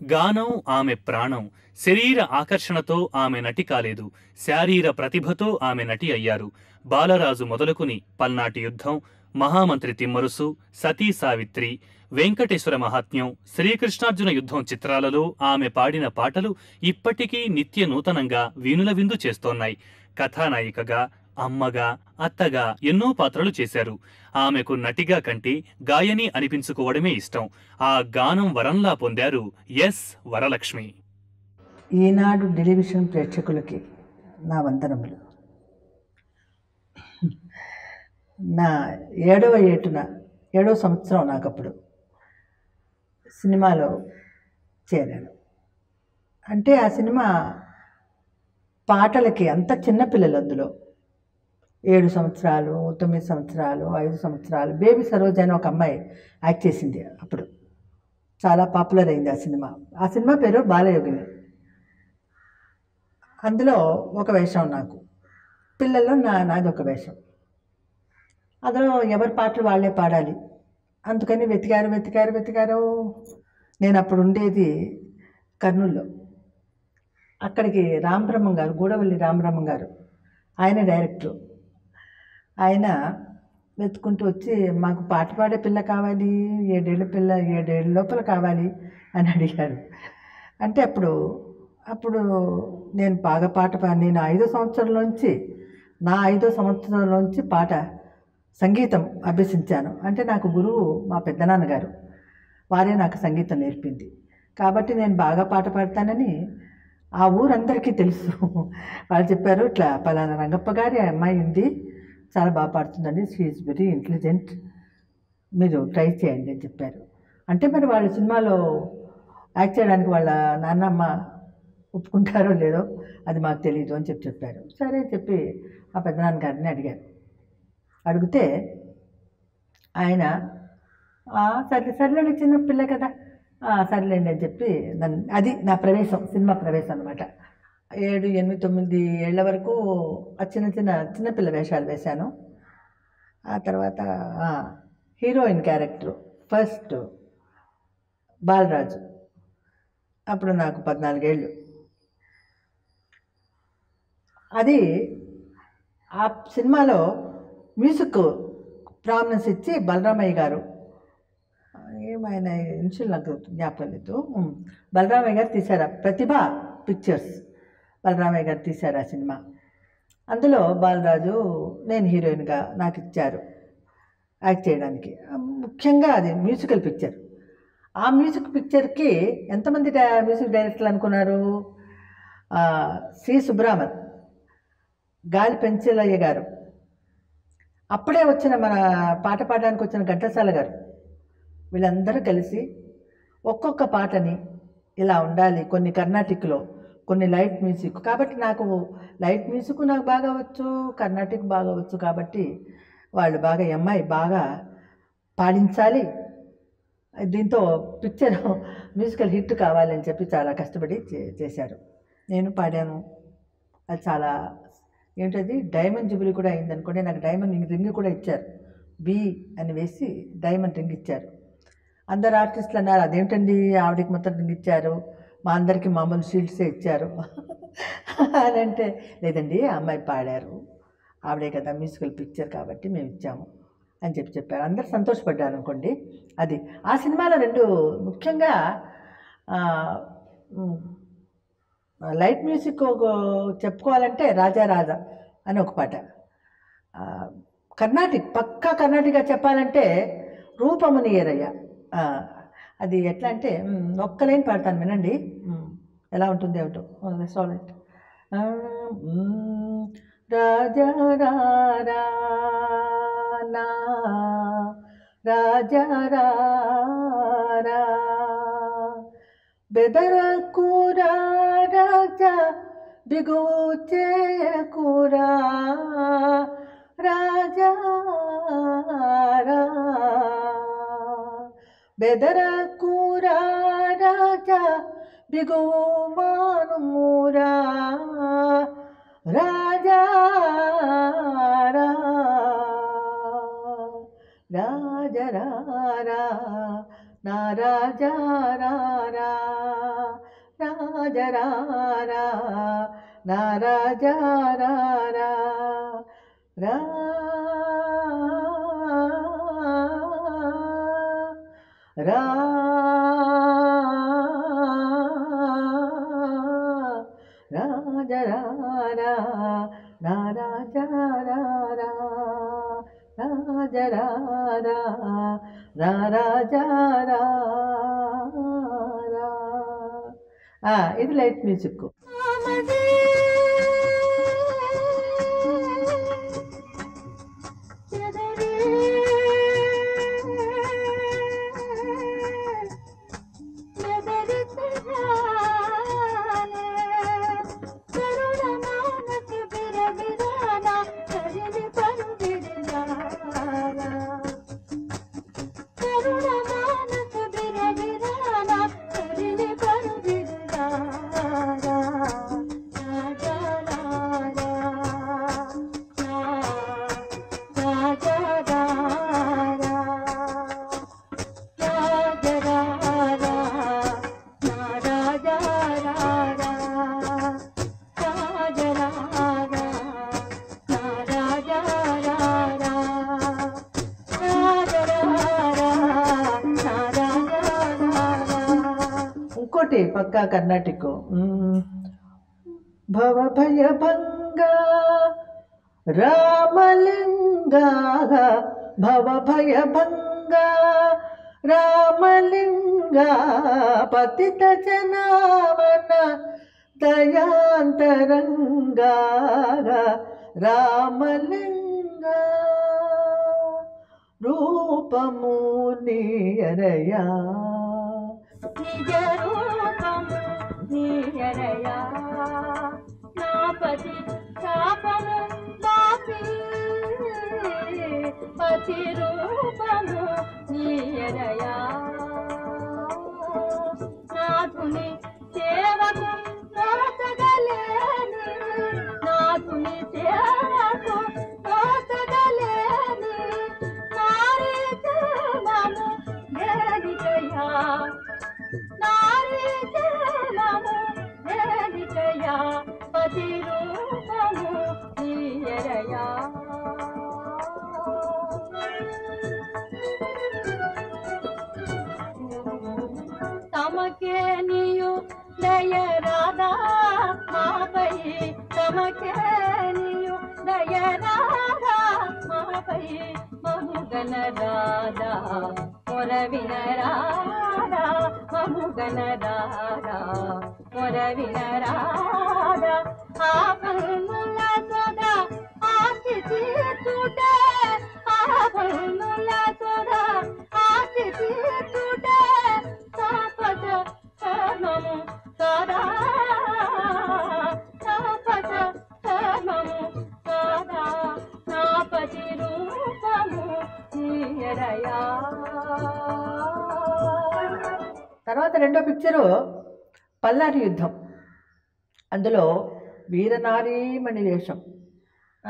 గానం ఆమె ప్రాణం శరీర ఆకర్షణతో ఆమె నటి కాలేదు శారీర ప్రతిభతో ఆమె నటి అయ్యారు బాలరాజు మొదలుకుని పల్నాటి యుద్ధం మహామంత్రి తిమ్మరుసు సతీ సావిత్రి వెంకటేశ్వర మహాత్మ్యం శ్రీకృష్ణార్జున యుద్ధం చిత్రాలలో ఆమె పాడిన పాటలు ఇప్పటికీ నిత్య నూతనంగా వీణుల విందు చేస్తోన్నాయి కథానాయికగా అమ్మగా అత్తగా ఎన్నో పాత్రలు చేశారు ఆమెకు నటిగా కంటే గాయని అనిపించుకోవడమే ఇష్టం ఆ గానం వరంలా పొందారు ఎస్ వరలక్ష్మి ఈనాడు టెలివిజన్ ప్రేక్షకులకి నా వందనములు నా ఏడవ ఏటున ఏడవ సంవత్సరం నాకప్పుడు సినిమాలో చేరాను అంటే ఆ సినిమా పాటలకి అంత చిన్నపిల్లలు అందులో ఏడు సంవత్సరాలు తొమ్మిది సంవత్సరాలు ఐదు సంవత్సరాలు బేబీ సరోజ అని ఒక అమ్మాయి యాక్ట్ చేసింది అప్పుడు చాలా పాపులర్ అయింది ఆ సినిమా ఆ సినిమా పేరు బాలయోగిని అందులో ఒక వేషం నాకు పిల్లల్లో నా నాది ఒక వేషం అందులో ఎవరి పాటలు వాళ్ళే పాడాలి అందుకని వెతికారు వెతికారు వెతికారు నేను అప్పుడు ఉండేది కర్నూల్లో అక్కడికి రామబ్రహ్మం గారు గూడవల్లి రామబ్రహ్మం గారు ఆయన డైరెక్టరు ఆయన వెతుకుంటూ వచ్చి మాకు పాట పాడే పిల్ల కావాలి ఏడేళ్ళ పిల్ల ఏడేళ్ళ లోపల కావాలి అని అడిగారు అంటే అప్పుడు అప్పుడు నేను బాగా పాట పా నేను ఐదో సంవత్సరంలోంచి నా ఐదో సంవత్సరంలోంచి పాట సంగీతం అభ్యసించాను అంటే నాకు గురువు మా పెద్దనాన్నగారు వారే నాకు సంగీతం నేర్పింది కాబట్టి నేను బాగా పాట పాడతానని ఆ ఊరందరికీ తెలుసు వాళ్ళు చెప్పారు ఇట్లా పలానా రంగప్ప గారి అమ్మాయి ఉంది చాలా బాగా పాడుతుందండి షీఈ్ వెరీ ఇంటెలిజెంట్ మీరు ట్రై చేయండి అని చెప్పారు అంటే మరి వాళ్ళ సినిమాలో యాక్ట్ చేయడానికి వాళ్ళ నాన్నమ్మ ఒప్పుకుంటారో లేదో అది మాకు తెలియదు అని చెప్పి చెప్పారు సరే అని చెప్పి ఆ పెద్దనాన్న గారిని అడిగారు అడిగితే ఆయన "ఆ, సర్లే సర్లేండి చిన్న పిల్ల కదా "ఆ, సర్లేండి అని చెప్పి నన్ను అది నా ప్రవేశం సినిమా ప్రవేశం అనమాట ఏడు ఎనిమిది తొమ్మిది ఏళ్ళ వరకు ఆ చిన్న చిన్న చిన్నపిల్ల వేషాలు వేశాను ఆ తర్వాత ఆ, హీరోయిన్ క్యారెక్టర్ ఫస్ట్ బాలరాజు అప్పుడు నాకు పద్నాలుగేళ్ళు అది ఆ సినిమాలో మ్యూజిక్ ప్రామినెన్స్ ఇచ్చి బలరామయ్య గారు ఏమైనా ఇన్షియల్ నాకు జ్ఞాపకం లేదు ఉమ్, బలరామయ్య గారు తీశారు ఆ ప్రతిభ పిక్చర్స్ బలరామయ్య గారు తీశారు ఆ సినిమా అందులో బాలరాజు నేను హీరోయిన్గా నాకు ఇచ్చారు యాక్ట్ చేయడానికి ముఖ్యంగా అది మ్యూజికల్ పిక్చర్ ఆ మ్యూజిక్ పిక్చర్కి ఎంతమంది డై- మ్యూజిక్ డైరెక్టర్లు అనుకున్నారు ఆ, సి సుబ్రహ్మణ్ గాలి పెంచలయ్య గారు అప్పుడే వచ్చిన మన పాట పాడడానికి వచ్చిన ఘంటసాల గారు వీళ్ళందరూ కలిసి ఒక్కొక్క పాటని ఇలా ఉండాలి కొన్ని కర్ణాటిక్లో కొన్ని లైట్ మ్యూజిక్ కాబట్టి నాకు లైట్ మ్యూజిక్ నాకు బాగా వచ్చు కర్ణాటిక్ బాగా వచ్చు కాబట్టి వాళ్ళు బాగా ఈ అమ్మాయి బాగా పాడించాలి దీంతో పిక్చర్ మ్యూజికల్ హిట్ కావాలని చెప్పి చాలా కష్టపడి చే- చేశారు నేను పాడాను అది చాలా ఏంటది డైమండ్ జుబిలీ కూడా అయింది అనుకోండి నాకు డైమండ్ రింగ్ కూడా ఇచ్చారు బి అని వేసి డైమండ్ రింగ్ ఇచ్చారు అందరు ఆర్టిస్టులు అన్నారు అదేంటండి ఆవిడకి మొత్తం రింగ్ ఇచ్చారు మా అందరికీ మామూలు షీల్డ్సే ఇచ్చారు అని అంటే లేదండి ఆ అమ్మాయి పాడారు ఆవిడే కదా మ్యూజికల్ పిక్చర్ కాబట్టి మేము ఇచ్చాము అని చెప్పి చెప్పారు అందరు సంతోషపడ్డారు అనుకోండి అది ఆ సినిమాలో రెండు ముఖ్యంగా ఆ, ఉమ్, లైట్ మ్యూజిక్ ఒక చెప్పుకోవాలంటే రాజా రాజా అని ఒక పాట ఆ, కర్ణాటిక్ పక్కా కర్ణాటిక్గా చెప్పాలంటే రూపముని ఏరయ్య ఆ, అది ఎట్లా అంటే మ్, ఒక్క లైన్ పాడతాను వినండి మ్, ఎలా ఉంటుంది ఏమిటో సాలెంట్ రాజా రారా నా రాజా రారా బెదరకురా రాజా దిగువు చేయకురా రాజా రా. బెదరకురా రాజా దిగువు మానుమురా రాజా రా. రాజ రారా నా రాజా రారా రాజరారా నా రాజారారా రా రా రాజరారా నా రాజారారా రాజరారా నా రాజారారా ఆ, ఇది లైట్ మ్యూజిక్ ఇంకోటి పక్కా కర్ణాటిక్ మ్మ్. భవ భయ భంగ రామలింగ భవ భయ భంగ రామలింగ పతిత జనావన దయాంతరంగ రామలింగ రూపము నీయరయా నిజ రూపము నీయరయా నా పతి శాపము బాపి పతి రూపము నీయరయా నాథుని సేవకు నోచగలేని నాథుని సేవకు నోచగలేని నారీ జన్మము దేనికయ్యా నారీ జన్మము దేనికయ్యా పతి రూపము నీయరయా తమకే నీయు దయరాదా మాపై తమకే నీయు దయరాదా మాపై మముగన రాదా మొరవిన రాదా మముగన రాదా మొరవిన రాదా ఆ పన్నుల సోదా ఆశి తీర్చుటే ఆ పన్నుల సోదా ఆశి తీర్చుటే తాపస కర్మము సదా తాపస కర్మము సదా నాపతి రూపము నీయరయా తర్వాత రెండో పిక్చరు పల్నాటి యుద్ధం అందులో వీరనారీమణి వేషం ఆ?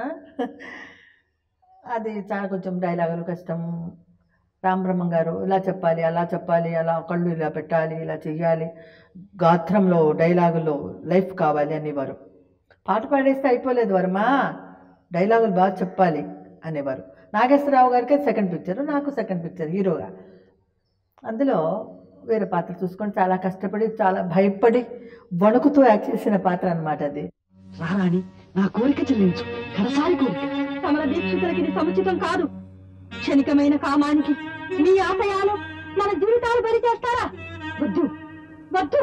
అది చాలా కొంచెం డైలాగులు కష్టం రామబ్రహ్మం గారు ఇలా చెప్పాలి అలా చెప్పాలి అలా కళ్ళు ఇలా పెట్టాలి ఇలా చెయ్యాలి గాత్రంలో డైలాగులో లైఫ్ కావాలి అనేవారు పాట పాడేస్తే అయిపోలేదు వర్మ డైలాగులు బాగా చెప్పాలి అనేవారు నాగేశ్వరరావు గారికి సెకండ్ పిక్చర్ నాకు సెకండ్ పిక్చర్ హీరోగా అందులో వేరే పాత్ర చూసుకొని చాలా కష్టపడి చాలా భయపడి వణుకుతూ యాక్ట్ చేసిన పాత్ర అనమాట అది రారాణి నా కోరిక చెల్లించు కడసారి కోరిక సమర దీక్షితులకి ఇది సముచితం కాదు క్షణికమైన కామానికి మీ ఆశయాలు మన జీవితాలు బలి చేస్తారా వద్దు వద్దు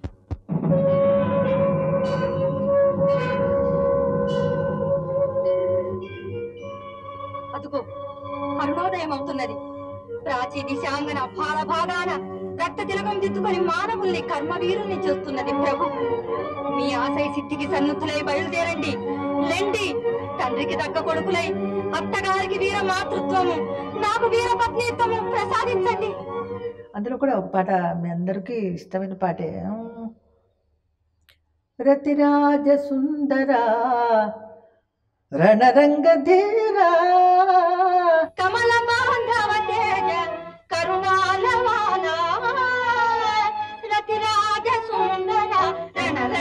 అదుగో అరుణోదయం అవుతున్నది ప్రాచీ దిశాంగన భార భాగాన రక్త తిలకం దిద్దుకొని మానవుల్ని కర్మవీరుల్ని చేస్తున్నది ప్రభు మీ ఆశయ సిద్ధికి సన్నుద్ధులై బయలుదేరండి లెండి తండ్రికి తగ్గ కొడుకులై అత్తగారికి వీర మాతృత్వము నాకు వీర పత్నిత్వము ప్రసాదించండి అందులో కూడా ఒక పాట మీ అందరికీ ఇష్టమైన పాటే రతిరాజ సుందర రణరంగ ధీరా కమల బాంధవ తేజ కరుణాలవాన రతిరాజ సుందర రణరంగ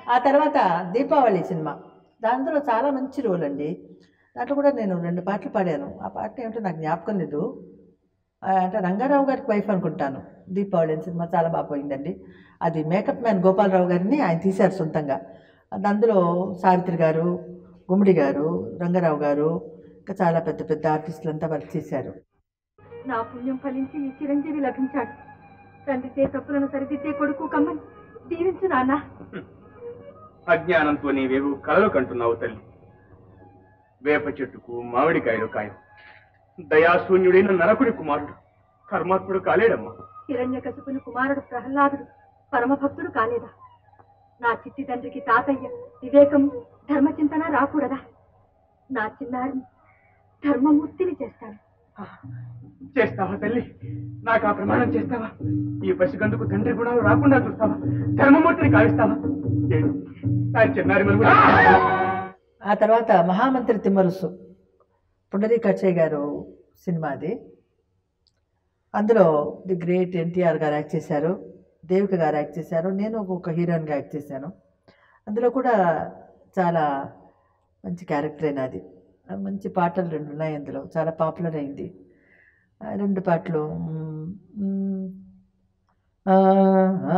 ఆ తర్వాత దీపావళి సినిమా దాంట్లో చాలా మంచి రోల్ అండి దాంట్లో కూడా నేను రెండు పాటలు పాడాను ఆ పాట ఏమిటో నాకు జ్ఞాపకం లేదు ఆ, అంటే రంగారావు గారికి వైఫ్ అనుకుంటాను దీపావళి అనే సినిమా చాలా బాగా పోయిందండి అది మేకప్ మ్యాన్ గోపాలరావు గారిని ఆయన తీశారు సొంతంగా అది అందులో సావిత్రి గారు గుమ్మడి గారు రంగారావు గారు ఇంకా చాలా పెద్ద పెద్ద ఆర్టిస్టులు అంతా వర్క్ చేశారు నా పుణ్యం ఫలించి ఈ చిరంజీవి లభించాడు తండ్రి చే తప్పులను సరిదిద్దే కొడుకు కమ్మని దీవించు నాన్న అజ్ఞానంతో నీవేవు కలలు కంటున్నావు తల్లి వేప చెట్టుకు మామిడికాయలు కాయం దయాశూన్యుడైన నరకుడి కుమారుడు కర్మాత్ముడు కాలేడమ్మా హిరణ్య కసుపుని కుమారుడు ప్రహ్లాదుడు పరమభక్తుడు కాలేదా నా చిట్టి తండ్రికి తాతయ్య వివేకము ధర్మచింతన రాకూడదా నా చిన్నారిని ధర్మమూర్తిని చేస్తాడు చేస్తావా తల్లి నాకు ఆ ప్రమాణం చేస్తావా ఈ పసిగందుకు తండ్రి గుణాలు రాకుండా చూస్తావా ధర్మమూర్తిని కావిస్తావా ఏడు నా చిన్నారి మనుగుడు ఆ తర్వాత మహామంత్రి తిమ్మరుసు పుండరీకాచయ్య గారు సినిమా అది అందులో ది గ్రేట్ ఎన్టీఆర్ గారు యాక్ట్ చేశారు దేవిక గారు యాక్ట్ చేశారు నేను ఒక హీరోయిన్గా యాక్ట్ చేశాను అందులో కూడా చాలా మంచి క్యారెక్టర్ అయినా అది మంచి పాటలు రెండు ఉన్నాయి అందులో చాలా పాపులర్ అయింది ఆ రెండు పాటలు మ్, మ్, ఆ, ఆ,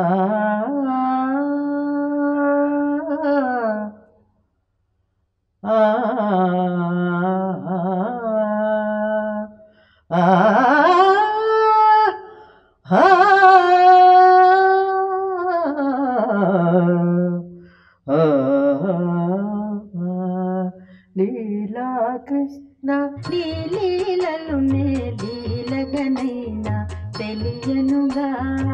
ఆ, ఆ, ఆ, లీలా కృష్ణ నీ లీలలు నే లీలగనైనా తెలియనుగా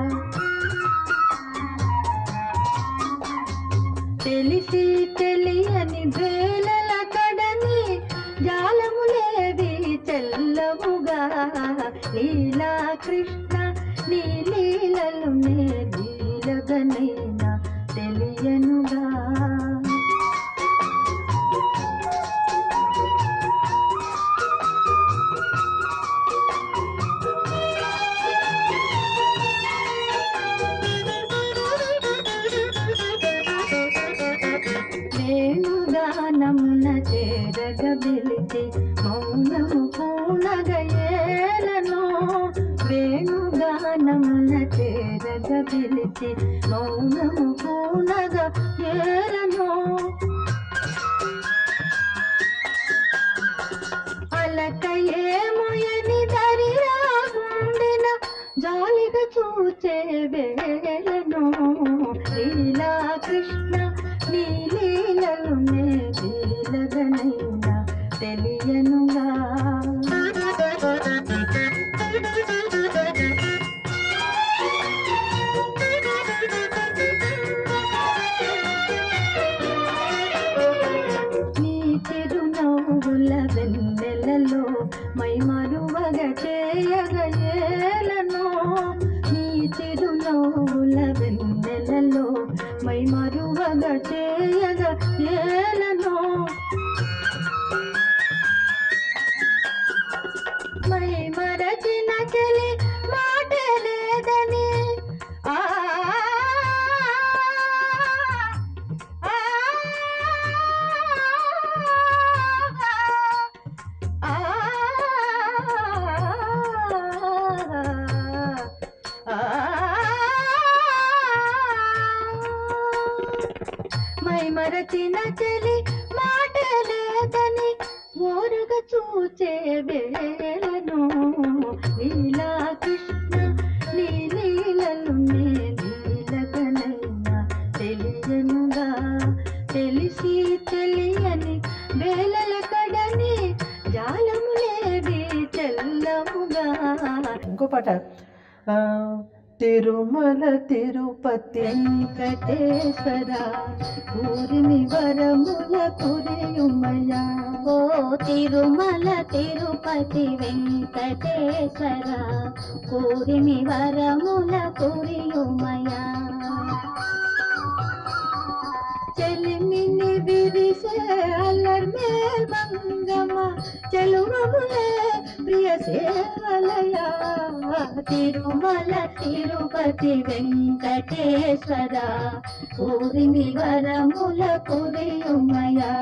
తెలిసి తెలియని వేలల కడని జాలములేవి చెల్లవుగా లీలా కృష్ణ నీ లీలలు నే లీలగనైనా తెలియనుగా వేణుగానమున చేరగబిలిచి మౌనము పూనగయేలను వేణుగానమున చేరగబిలిచి మౌనము పూనగ ఏలను అలకయేమోయని దరిరాగుండిన జాలిగా చూచే వేలను లీలా కృష్ణ నీ లీలలు నే లీలగనైనా తెలియనుగా నీ చిరునవ్వుల వెన్నెలలో మై మరువగ చేయగయేలను నీ చిరునవ్వుల వెన్నెలలో మై మరువగ చేయగ ఏలను మై మరచిన చెలి మాట లేదని ఆ ఆ మై మరచిన చెలి మాట లేదని ఓరగా చూచే వేలను లీలా కృష్ణ నీ లీలలు నే లీలగనైనా తెలియనుగా తెలిసి తెలియని వేలల కడని జాలములేవి చెల్లముగా ఇంకో పాట ఆ, తిరుమల తిరుపతి వెంకటేశ్వర ఊరిని వరముల కురియుమయ ఓ తిరుమల తిరుపతి వెంకటేశ్వర కూరిమి వరముల కురియుమయ చెలిమిని విరిసే అల్లర్ మేల్ మంగమ్మ చెలువములే ప్రియ సేవలయ తిరుమల తిరుపతి వెంకటేశ్వర పూరిమి వరముల కురియుమయా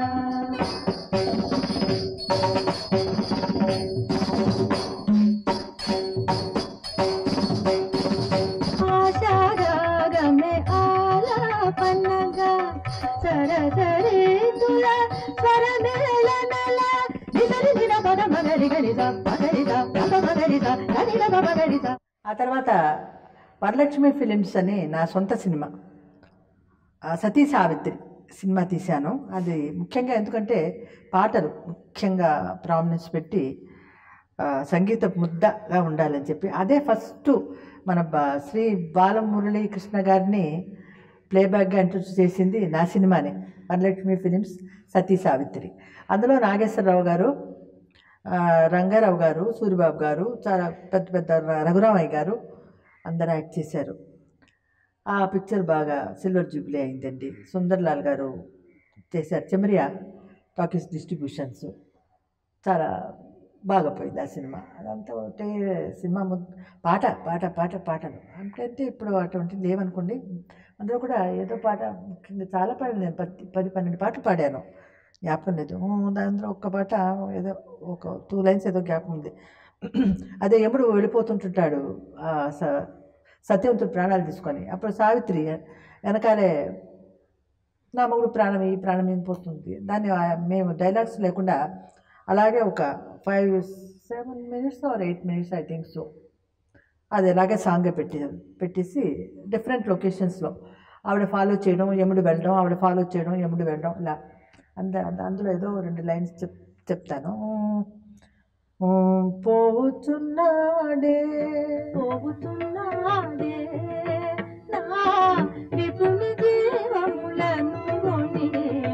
ఆశారాగమే ఆలాపనగా సరసరేతుల స్వరమేళనల నిసరి నిన పద మగరి గరిద మగరిద పద మగరిద గరిద మగరిద ఆ తర్వాత వరలక్ష్మి ఫిలిమ్స్ అని నా సొంత సినిమా ఆ సతీ సావిత్రి సినిమా తీశాను అది ముఖ్యంగా ఎందుకంటే పాటలు ముఖ్యంగా ప్రామినెన్స్ పెట్టి ఆ, సంగీత ముద్దగా ఉండాలని చెప్పి అదే ఫస్ట్ మన బా శ్రీ బాలమురళీ కృష్ణ గారిని ప్లేబ్యాక్గా ఇంట్రొడ్యూస్ చేసింది నా సినిమానే వరలక్ష్మి ఫిలిమ్స్ సతీ సావిత్రి అందులో నాగేశ్వరరావు గారు ఆ, రంగారావు గారు సూరిబాబు గారు చాలా పెద్ద పెద్ద ర- రఘురామయ్య గారు అందరూ యాక్ట్ చేశారు ఆ పిక్చర్ బాగా సిల్వర్ జూబ్లీ అయిందండి సుందర్లాల్ గారు చేశారు చెమరియా టాకీస్ డిస్ట్రిబ్యూషన్స్ చాలా బాగా పోయింది ఆ సినిమా అదంతా ఒకటే సినిమా ము పాట పాట పాట పాటలు అంటే ఇప్పుడు అటువంటి లేవనుకోండి అందులో కూడా ఏదో పాట ముఖ్యంగా చాలా పాడాను నేను పది పది పన్నెండు పాటలు పాడాను జ్ఞాపకం లేదు ఊ, దాంట్లో ఒక్క పాట ఏదో ఒక టూ లైన్స్ ఏదో జ్ఞాపకం ఉంది అదే ఎప్పుడు వెళ్ళిపోతుంటుంటాడు ఆ స- సత్యవంతుడు ప్రాణాలు తీసుకొని అప్పుడు సావిత్రి వెనకాలే నా మగుడు ప్రాణం ఈ ప్రాణం ఏం పోతుంది దాన్ని ఆ- మేము డైలాగ్స్ లేకుండా అలాగే ఒక five seven minutes or eight minutes I think so అది ఇలాగే సాంగే పెట్టి పెట్టేసి డిఫరెంట్ లొకేషన్స్లో ఆవిడ ఫాలో చేయడం ఎముడు వెళ్ళడం ఆవిడ ఫాలో చేయడం ఎముడు వెళ్ళడం ఇలా అంద అందులో ఏదో రెండు లైన్స్ చెప్ చెప్తాను ఊ, పోవుచున్నాడే పోగుతున్నాడే నా విపుని జీవములను కొని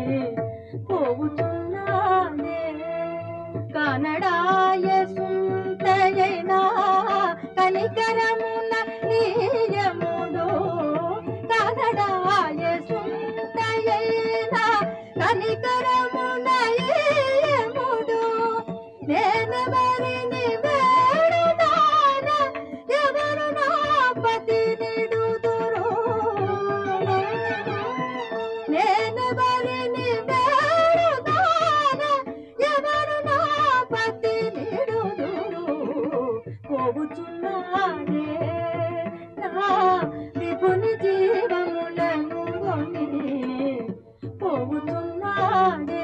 పోగుతున్నాడే కనడాయ సుంతయైనా కనికరమున నీయముడు కనడాయ సుంతయైనా కనికరమున నీయముడు నేనెవరిని వేడుదాన ఎవరు నా పతి నిడుదురు నేనెవరిని వేడుదాన ఎవరు నా పతి నిడుదురు పోవుచున్నాడే నా విభుని జీవములను కొని పోవుచున్నాడే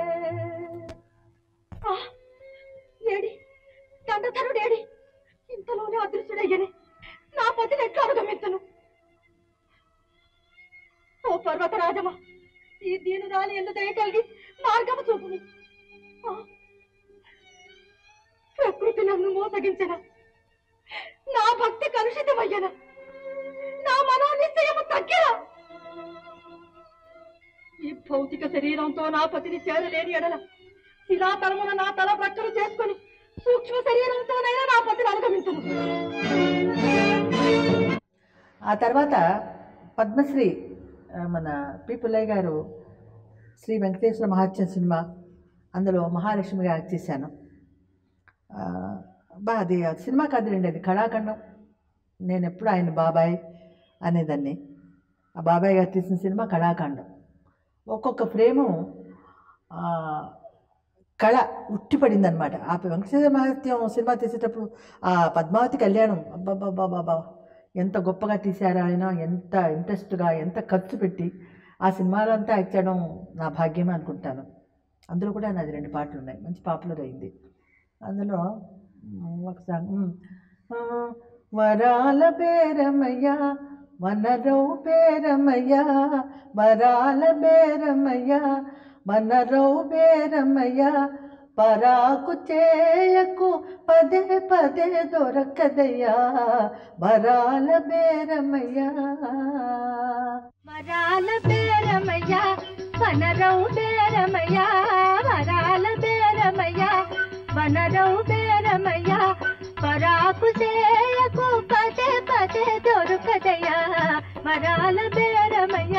ఆ, ఏడి దండధరుడేడి ఇంతలోనే అదృశ్యుడయ్యని నా పతిని ఎట్లా అనుగమించను ఓ పర్వతరాజమా ఈ దీనురాలి ఎందు దయ కలిగి మార్గము చూపుని ఆ, ప్రకృతి నన్ను మోసగించిన నా భక్తి కలుషితమయ్యన నా మనోనిశ్చయము తగ్గిన ఈ భౌతిక శరీరంతో నా పతిని చేరలేని ఎడల శిలాతలమున నా తల ప్రక్కలు చేసుకొని సూక్ష్మ శరీరంతోనైనా నా పతిని అనుగమించను ఆ తర్వాత పద్మశ్రీ ఆ, మన పి పుల్లయ్య గారు శ్రీ వెంకటేశ్వర మహాత్యం సినిమా అందులో మహాలక్ష్మిగా యాక్ట్ చేశాను ఆ, బా అది ఆ సినిమా కాదులేండి అది కళాఖండం నేను ఎప్పుడు ఆయన బాబాయ్ అనేదాన్ని ఆ బాబాయ్ గారు తీసిన సినిమా కళాఖండం ఒక్కొక్క ఫ్రేము ఆ, కళ ఉట్టిపడింది అనమాట ఆ వెంకటేశ్వర మహత్యం సినిమా తీసేటప్పుడు ఆ పద్మావతి కళ్యాణం అబ్బాబ్బాబ్బాబ్బా ఎంత గొప్పగా తీశారు ఆయన ఎంత ఇంట్రెస్ట్గా ఎంత ఖర్చు పెట్టి ఆ సినిమాలో అంతా యాక్ట్ చేయడం నా భాగ్యమే అనుకుంటాను అందులో కూడా నాది రెండు పాటలు ఉన్నాయి మంచి పాపులర్ అయింది అందులో మ్, ఒక సాంగ్ మ్, ఆ, వరాల బేరమయ్యా వనరవు బేరమయ్యా వరాల బేరమయ్యా వనరవు బేరమయ్యా పరాకు చేయకు పదే పదే దొరకదయ్యా వరాల బేరమయ్యా వరాల బేరమయ్య వనరవు బేరమయ్య వరాల బేరమయ్య వనరవు బేరమయ్య పరాకు చేయకు పదే పదే దొరకదయ్యా వరాల బేరమయ్య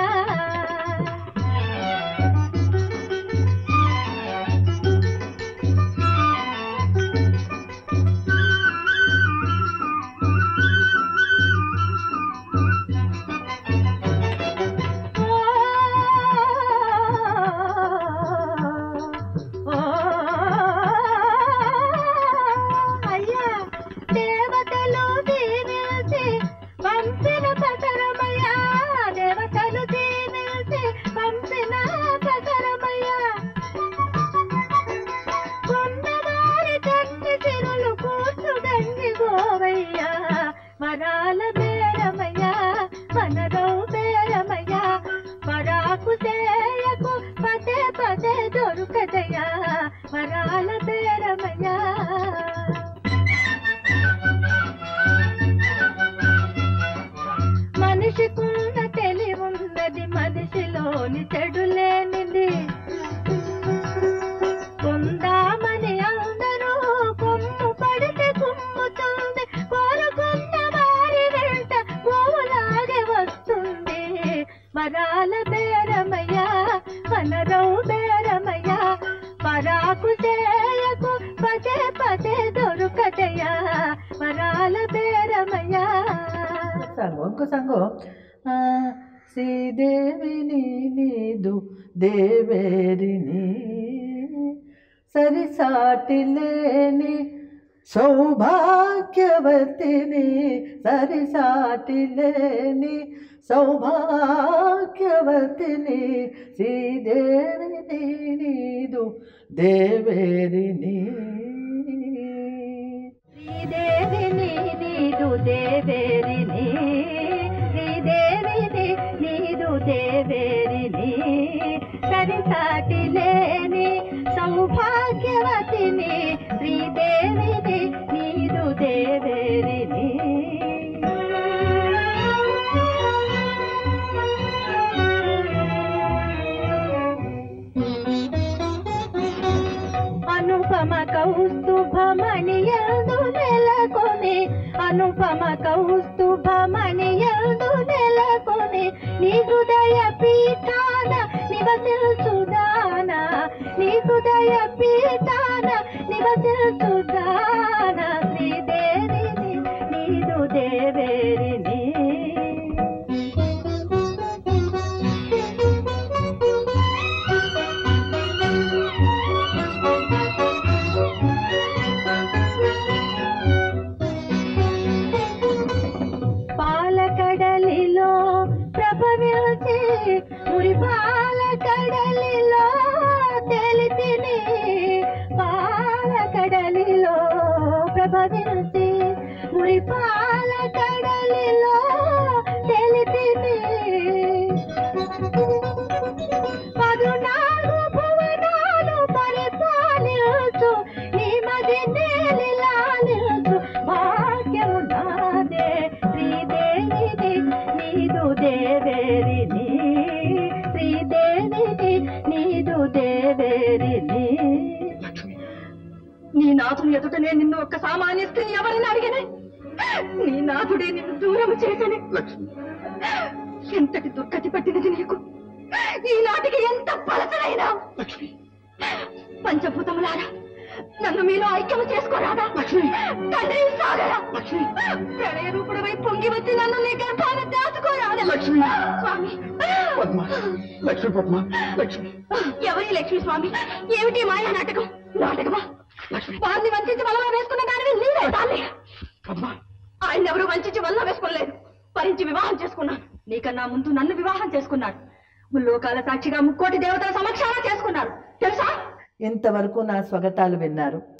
వరాకు చేయకు పదే పదే దొరుకదయా వరాల బేరమయ్యా మనిషికున్న తెలివున్నది మనిషిలోని చెడు లేనిది కొందామని అందరూ కొమ్ము పడితే కుమ్ముతుంది కోరుకున్న వారి వెంట గోవులాగే వస్తుంది వరాల బేరమయ్యా వనరవు బేరమయ్యా పరాకు చేయకు పదే పదే దొరుకదయా వరాల బేరమయ్యా సంగం ఇంకో సంగం ఆ, శ్రీదేవిని నీదు దేవేరిని సరిసాటి లేని సౌభాగ్యవతిని సరిసాటి లేని సౌభాగ్యవతిని శ్రీదేవిని నీదు దేవేరిని శ్రీదేవిని నీదు దేవేరిని శ్రీదేవిని నీదు దేవేరిని సరిసాటి లేని సౌభాగ్యవతిని శ్రీదేవిని నీదు దేవేరిని అనుపమ కౌస్తుభమణియందు నెలకొని అనుపమ కౌస్తుభమణియందు నెలకొని నీ హృదయ పీఠాన నివసించుదాన నీ హృదయ పీఠాన నివసించుదాన శ్రీదేవిని నీదు దేవేరిని పాలకడలిలో ప్రభవించి మురి పాలకడలిలో తెలితిని పాలకడలిలో ప్రభవించి మురి పాలకడలిలో తెలితిని పదునాలుగు భువనాలు పరిపాలించు నీ మది నేలిలాలించు భాగ్యము నాదే శ్రీదేవిని నీదు దేవేరిని శ్రీదేవిని నీదు దేవేరిని నీ నాథుని ఎదుటనే నిన్ను ఒక్క సామాన్య స్త్రీ ఎవరిని అడిగినే నీ నాథుడే నిన్ను దూరం చేసని లక్ష్మి ఎంతటి దుర్గతి పట్టినది నీకు ఈనాటికి ఎంత పలసనైనా లక్ష్మి పంచభూతములారా నన్ను మీలో ఐక్యము చేసుకోరాదా తండ్రి సాగరా ప్రళయ రూపుడవై పొంగి వచ్చి నన్ను నీ గర్భాన దాచుకోరాదా లక్ష్మి. స్వామి పద్మ లక్ష్మి పద్మ లక్ష్మి ఎవరి లక్ష్మి స్వామి ఏమిటి మాయ నాటకం నాటకమా వారిని వంచించి వల్ల వేసుకున్న దానివి నీవే దాన్ని పద్మ ఆయన ఎవరు వంచించి వల్ల వేసుకోలేదు భరించి వివాహం చేసుకున్నాను నీకన్నా ముందు నన్ను వివాహం చేసుకున్నాడు ముల్లోకాల సాక్షిగా ముక్కోటి దేవతల సమక్షాన చేసుకున్నాడు తెలుసా ఇంతవరకు నా స్వగతాలు విన్నారు